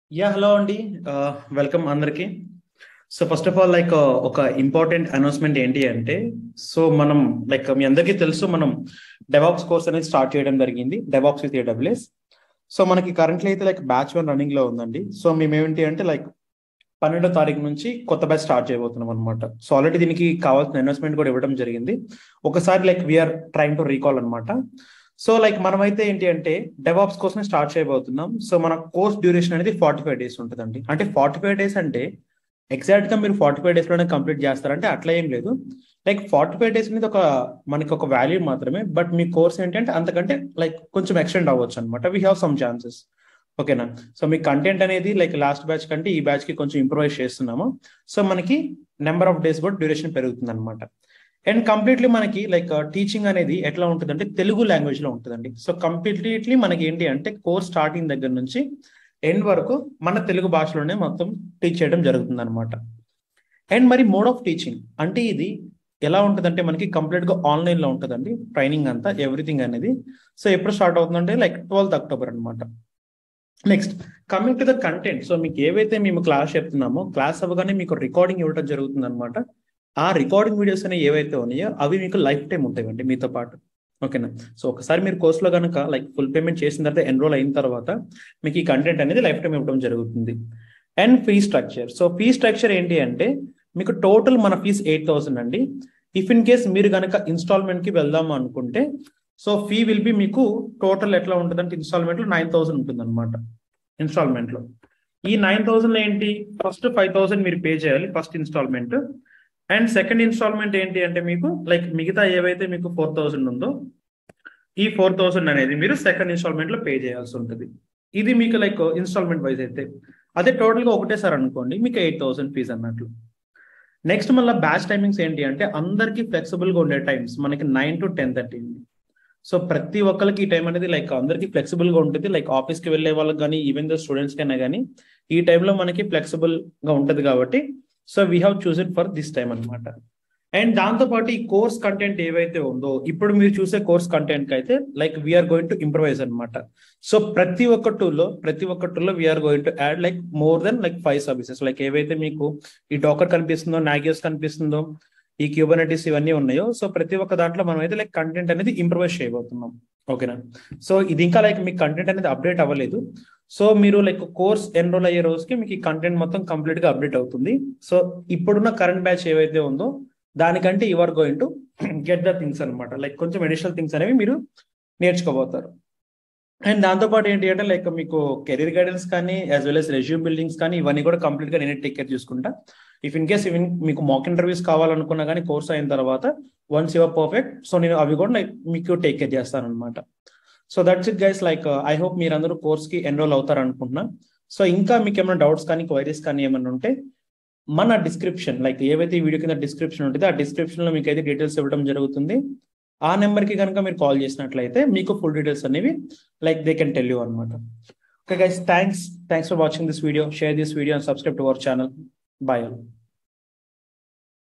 yeah hello అండి welcome అందరికి so first of all like ఒక ఇంపార్టెంట్ అనౌన్స్మెంట్ ఏంటి అంటే సో మనం లైక్ మీ అందరికీ తెలుసు మనం డెవాప్స్ కోర్స్ అనేది స్టార్ట్ చేయడం జరిగింది డెవాప్స్ విత్ ఏడబ్ల్యూఎస్ సో మనకి కరెంట్లీ అయితే లైక్ బ్యాచ్ వన్ రన్నింగ్ లో ఉందండి సో మేము ఏంటి అంటే లైక్ పన్నెండో తారీఖు నుంచి కొత్త బ్యాచ్ స్టార్ట్ చేయబోతున్నాం అనమాట సో ఆల్రెడీ దీనికి కావాల్సిన అనౌన్స్మెంట్ కూడా ఇవ్వడం జరిగింది ఒకసారి like we're trying to recall అనమాట సో లైక్ మనమైతే ఏంటి అంటే డెవాప్స్ కోసం స్టార్ట్ చేయబోతున్నాం సో మన కోర్స్ డ్యూరేషన్ అనేది ఫార్టీ ఫైవ్ డేస్ ఉంటుందండి అంటే ఫార్టీ ఫైవ్ డేస్ అంటే ఎగ్జాక్ట్ గా మీరు ఫార్టీ ఫైవ్ డేస్ లోనే కంప్లీట్ చేస్తారంటే అట్లా ఏం లేదు లైక్ ఫార్టీ ఫైవ్ డేస్ అనేది ఒక మనకి ఒక వాల్యూ మాత్రమే బట్ మీ కోర్స్ ఏంటంటే అంతకంటే లైక్ కొంచెం ఎక్స్టెండ్ అవ్వచ్చు అనమాట వీ హ్యావ్ సమ్ ఛాన్సెస్ ఓకేనా సో మీ కంటెంట్ అనేది లైక్ లాస్ట్ బ్యాచ్ కంటే ఈ బ్యాచ్ కి కొంచెం ఇంప్రూవైజ్ చేస్తున్నాము సో మనకి నెంబర్ ఆఫ్ డేస్ కూడా డ్యూరేషన్ పెరుగుతుంది అనమాట అండ్ కంప్లీట్లీ మనకి లైక్ టీచింగ్ అనేది ఎట్లా ఉంటుందంటే తెలుగు లాంగ్వేజ్ లో ఉంటుందండి సో కంప్లీట్లీ మనకి ఏంటి అంటే కోర్స్ స్టార్టింగ్ దగ్గర నుంచి ఎండ్ వరకు మన తెలుగు భాషలోనే మొత్తం టీచ్ చేయడం జరుగుతుంది అనమాట అండ్ మరి మోడ్ ఆఫ్ టీచింగ్ అంటే ఇది ఎలా ఉంటుందంటే మనకి కంప్లీట్ గా ఆన్లైన్ లో ఉంటుందండి ట్రైనింగ్ అంతా ఎవ్రీథింగ్ అనేది సో ఎప్పుడు స్టార్ట్ అవుతుందంటే లైక్ ట్వెల్త్ అక్టోబర్ అనమాట next coming to the content so మీకు ఏవైతే మేము క్లాస్ చెప్తున్నామో క్లాస్ అవ్వగానే మీకు రికార్డింగ్ ఇవ్వడం జరుగుతుంది అనమాట ఆ రికార్డింగ్ వీడియోస్ అనేవి ఏవైతే ఉన్నాయో అవి మీకు లైఫ్ టైం ఉంటాయండి మీతో పాటు ఓకేనా సో ఒకసారి మీరు కోర్సులో కనుక లైక్ ఫుల్ పేమెంట్ చేసిన తర్వాత ఎన్రోల్ అయిన తర్వాత మీకు ఈ కంటెంట్ అనేది లైఫ్ టైం ఇవ్వడం జరుగుతుంది and fee structure so fee structure ఏంటి అంటే మీకు టోటల్ మన ఫీజ్ ఎయిట్ థౌసండ్ అండి ఇఫ్ ఇన్ కేస్ మీరు కనుక ఇన్స్టాల్మెంట్ కి వెళ్దాం అనుకుంటే సో ఫీ విల్ బి మీకు టోటల్ ఎట్లా ఉంటుంది అంటే ఇన్స్టాల్మెంట్ లో నైన్ థౌసండ్ ఉంటుంది అనమాట ఇన్స్టాల్మెంట్ లో ఈ నైన్ థౌసండ్ ఏంటి ఫస్ట్ ఫైవ్ థౌసండ్ మీరు పే చేయాలి first installment and second installment ఏంటి అంటే మీకు లైక్ మిగతా ఏవైతే మీకు ఫోర్ థౌసండ్ ఉందో ఈ ఫోర్ థౌసండ్ అనేది మీరు సెకండ్ ఇన్స్టాల్మెంట్ లో పే చేయాల్సి ఉంటుంది ఇది మీకు లైక్ ఇన్స్టాల్మెంట్ వైజ్ అయితే అదే టోటల్ గా ఒకటేసారి అనుకోండి మీకు ఎయిట్ థౌసండ్ ఫీజ్ అన్నట్లు నెక్స్ట్ మళ్ళీ బ్యాచ్ టైమింగ్స్ ఏంటి అంటే అందరికి ఫ్లెక్సిబుల్ గా ఉండే టైమ్స్ మనకి nine to ten thirty so ప్రతి ఒక్కరికి ఈ టైం అనేది లైక్ అందరికి ఫ్లెక్సిబుల్ గా ఉంటుంది లైక్ ఆఫీస్ కి వెళ్ళే వాళ్ళకి కానీ ఈవెన్ ద స్టూడెంట్స్ కైనా కానీ ఈ టైంలో మనకి ఫ్లెక్సిబుల్ గా ఉంటుంది కాబట్టి so we have choose it for this time అనమాట అండ్ దాంతో పాటు ఈ కోర్స్ కంటెంట్ ఏవైతే ఉందో ఇప్పుడు మీరు చూసే కోర్స్ కంటెంట్ కి అయితే like we're going to improvise అనమాట సో ప్రతి ఒక్క టూల్లో ప్రతి ఒక్క టూల్లో we're going to add like more then like five services like ఏవైతే మీకు ఈ డాకర్ కనిపిస్తుందో నాగియస్ కనిపిస్తుందో ఈ క్యూబనటీస్ ఇవన్నీ ఉన్నాయో సో ప్రతి ఒక్క దాంట్లో మనం అయితే లైక్ కంటెంట్ అనేది ఇంప్రవైజ్ చేయబోతున్నాం ఓకేనా సో ఇది ఇంకా లైక్ మీకు కంటెంట్ అనేది అప్డేట్ అవ్వలేదు సో మీరు లైక్ కోర్స్ ఎన్రోల్ అయ్యే రోజుకి మీకు ఈ కంటెంట్ మొత్తం కంప్లీట్ గా అప్డేట్ అవుతుంది సో ఇప్పుడున్న కరెంట్ బ్యాచ్ ఏవైతే ఉందో దానికంటే you are going to get the things అనమాట లైక్ కొంచెం అడిషనల్ థింగ్స్ అనేవి మీరు నేర్చుకోబోతారు అండ్ దాంతోపాటు ఏంటి అంటే లైక్ మీకు కెరీర్ గైడెన్స్ కానీ as well as resume buildings కానీ ఇవన్నీ కూడా కంప్లీట్ గా నేనే టేక్ కేర్ చూసుకుంటా ఇఫ్ ఇన్ కేస్ ఈవెన్ మీకు మాక్ ఇంటర్వ్యూస్ కావాలనుకున్నా కానీ కోర్స్ అయిన తర్వాత వన్స్ యువర్ పర్ఫెక్ట్ సో నేను అవి కూడా లైక్ మీకు టేక్ కేర్ చేస్తాను అనమాట so that's it guys like I hope మీరు అందరూ కోర్స్ కి ఎన్రోల్ అవుతారు అనుకుంటున్నా సో ఇంకా మీకు ఏమైనా డౌట్స్ కానీ క్వైరీస్ కానీ ఏమైనా ఉంటే మన డిస్క్రిప్షన్ లైక్ ఏవైతే వీడియో కింద డిస్క్రిప్షన్ ఉంటుందో ఆ డిస్క్రిప్షన్ లో మీకు అయితే డీటెయిల్స్ ఇవ్వడం జరుగుతుంది ఆ నెంబర్ కి కనుక మీరు కాల్ చేసినట్లయితే మీకు ఫుల్ డీటెయిల్స్ అనేవి like they can tell you అనమాట okay guys thanks thanks for watching this video share this video and subscribe to our channel bye